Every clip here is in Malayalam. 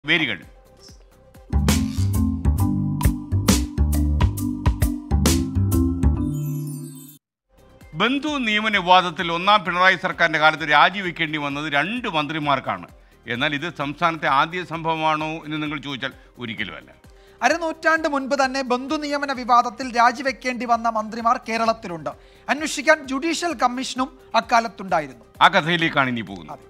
വേരുകൾ ബന്ധു നിയമന വിവാദത്തിൽ ഒന്നാം പിണറായി സർക്കാരിന്റെ കാലത്ത് രാജിവെക്കേണ്ടി വന്നത് രണ്ട് മന്ത്രിമാർക്കാണ് എന്നാൽ ഇത് സംസ്ഥാനത്തെ ആദ്യ സംഭവമാണോ എന്ന് നിങ്ങൾ ചോദിച്ചാൽ ഒരിക്കലുമല്ല അരനൂറ്റാണ്ട് മുൻപ് തന്നെ ബന്ധു നിയമന വിവാദത്തിൽ രാജിവെക്കേണ്ടി വന്ന മന്ത്രിമാർ കേരളത്തിലുണ്ട് അന്വേഷിക്കാൻ ജുഡീഷ്യൽ കമ്മീഷനും അക്കാലത്തുണ്ടായിരുന്നു ആ കഥയിലേക്കാണ് ഇനി പോകുന്നത്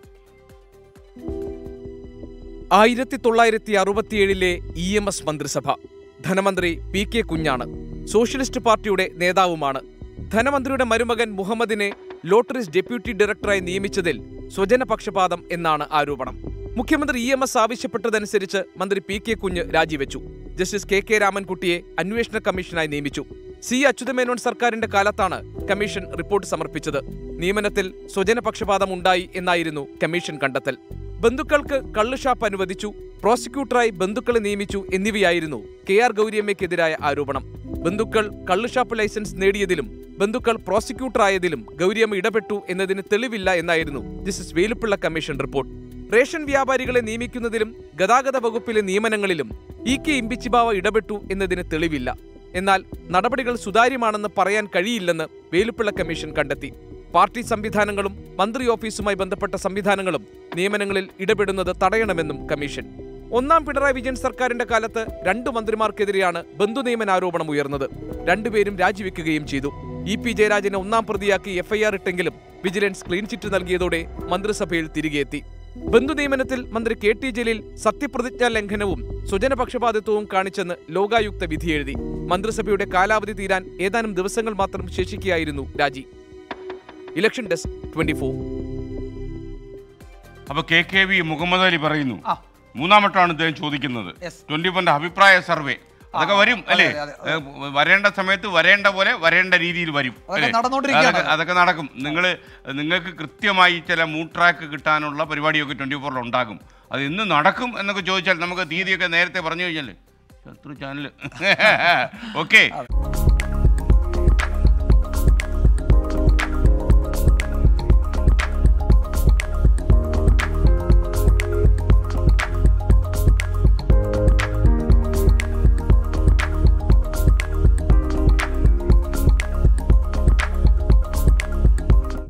ആയിരത്തി തൊള്ളായിരത്തി അറുപത്തിയേഴിലെ ഇ എം എസ് മന്ത്രിസഭ ധനമന്ത്രി പി കെ കുഞ്ഞാണ് സോഷ്യലിസ്റ്റ് പാർട്ടിയുടെ നേതാവുമാണ് ധനമന്ത്രിയുടെ മരുമകൻ മുഹമ്മദിനെ ലോട്ടറീസ് ഡെപ്യൂട്ടി ഡയറക്ടറായി നിയമിച്ചതിൽ സ്വജനപക്ഷപാതം എന്നാണ് ആരോപണം മുഖ്യമന്ത്രി ഇ എം എസ് ആവശ്യപ്പെട്ടതനുസരിച്ച് മന്ത്രി പി കെ കുഞ്ഞ് രാജിവെച്ചു ജസ്റ്റിസ് കെ കെ രാമൻകുട്ടിയെ അന്വേഷണ കമ്മീഷനായി നിയമിച്ചു സി അച്യുതമേനോൻ സർക്കാരിന്റെ കാലത്താണ് കമ്മീഷൻ റിപ്പോർട്ട് സമർപ്പിച്ചത് നിയമനത്തിൽ സ്വജനപക്ഷപാതം ഉണ്ടായി എന്നായിരുന്നു കമ്മീഷൻ കണ്ടെത്തൽ ബന്ധുക്കൾക്ക് കള്ളുഷാപ്പ് അനുവദിച്ചു പ്രോസിക്യൂട്ടറായി ബന്ധുക്കളെ നിയമിച്ചു എന്നിവയായിരുന്നു കെ ആർ ഗൗരിയമ്മയ്ക്കെതിരായ ആരോപണം ബന്ധുക്കൾ കള്ളുഷാപ്പ് ലൈസൻസ് നേടിയതിലും ബന്ധുക്കൾ പ്രോസിക്യൂട്ടറായതിലും ഗൗരിയമ്മ ഇടപെട്ടു എന്നതിന് തെളിവില്ല എന്നായിരുന്നു justice Velupillai commission report ration വ്യാപാരികളെ നിയമിക്കുന്നതിലും ഗതാഗത വകുപ്പിലെ നിയമനങ്ങളിലും ഇ കെ ഇമ്പിച്ചിബാവ ഇടപെട്ടു എന്നതിന് തെളിവില്ല എന്നാൽ നടപടികൾ സുതാര്യമാണെന്ന് പറയാൻ കഴിയില്ലെന്ന് വേലുപ്പിള്ള കമ്മീഷൻ കണ്ടെത്തി പാർട്ടി സംവിധാനങ്ങളും മന്ത്രി ഓഫീസുമായി ബന്ധപ്പെട്ട സംവിധാനങ്ങളും നിയമനങ്ങളിൽ ഇടപെടുന്നത് തടയണമെന്നും കമ്മീഷൻ ഒന്നാം പിണറായി വിജയൻ സർക്കാരിന്റെ കാലത്ത് രണ്ടു മന്ത്രിമാർക്കെതിരെയാണ് ബന്ധുനിയമനാരോപണം ഉയർന്നത് രണ്ടുപേരും രാജിവെക്കുകയും ചെയ്തു ഇ പി ജയരാജനെ ഒന്നാം പ്രതിയാക്കി എഫ്ഐആർ ഇട്ടെങ്കിലും വിജിലൻസ് ക്ലീൻ ചിറ്റ് നൽകിയതോടെ മന്ത്രിസഭയിൽ തിരികെയെത്തി ബന്ധുനിയമനത്തിൽ മന്ത്രി കെ ടി ജലീൽ സത്യപ്രതിജ്ഞാ ലംഘനവും സ്വജനപക്ഷപാതിത്വവും കാണിച്ചെന്ന് ലോകായുക്ത വിധിയെഴുതി മന്ത്രിസഭയുടെ കാലാവധി തീരാൻ ഏതാനും ദിവസങ്ങൾ മാത്രം ശേഷിക്കുകയായിരുന്നു രാജി ഇലക്ഷൻ ഡെസ്ക് ട്വന്റി ഫോർ അപ്പൊ K K V Muhammad Ali പറയുന്നു ആ. മൂന്നാമട്ടാണ് ഇദ്ദേഹം ചോദിക്കുന്നത് Yes. ട്വന്റി ഫോറിന്റെ അഭിപ്രായ സർവേ അതൊക്കെ വരും അല്ലേ അതെ, അതെ. ഏ, വരേണ്ട സമയത്ത് വരേണ്ട പോലെ വരേണ്ട രീതിയിൽ വരും അതൊക്കെ അല്ലേ? നടന്നുകൊണ്ടിരിക്കുകയാണ്. അതൊക്കെ- അതൊക്കെ നടക്കും നിങ്ങൾ നിങ്ങൾക്ക് കൃത്യമായി ചില മൂട്രാക്ക് കിട്ടാനുള്ള പരിപാടിയൊക്കെ ട്വന്റി ഫോറിൽ ഉണ്ടാകും അത് ഇന്ന് നടക്കും എന്നൊക്കെ ചോദിച്ചാൽ നമുക്ക് തീയതിയൊക്കെ നേരത്തെ പറഞ്ഞു കഴിഞ്ഞാൽ ശത്രു ചാനൽ ഓക്കെ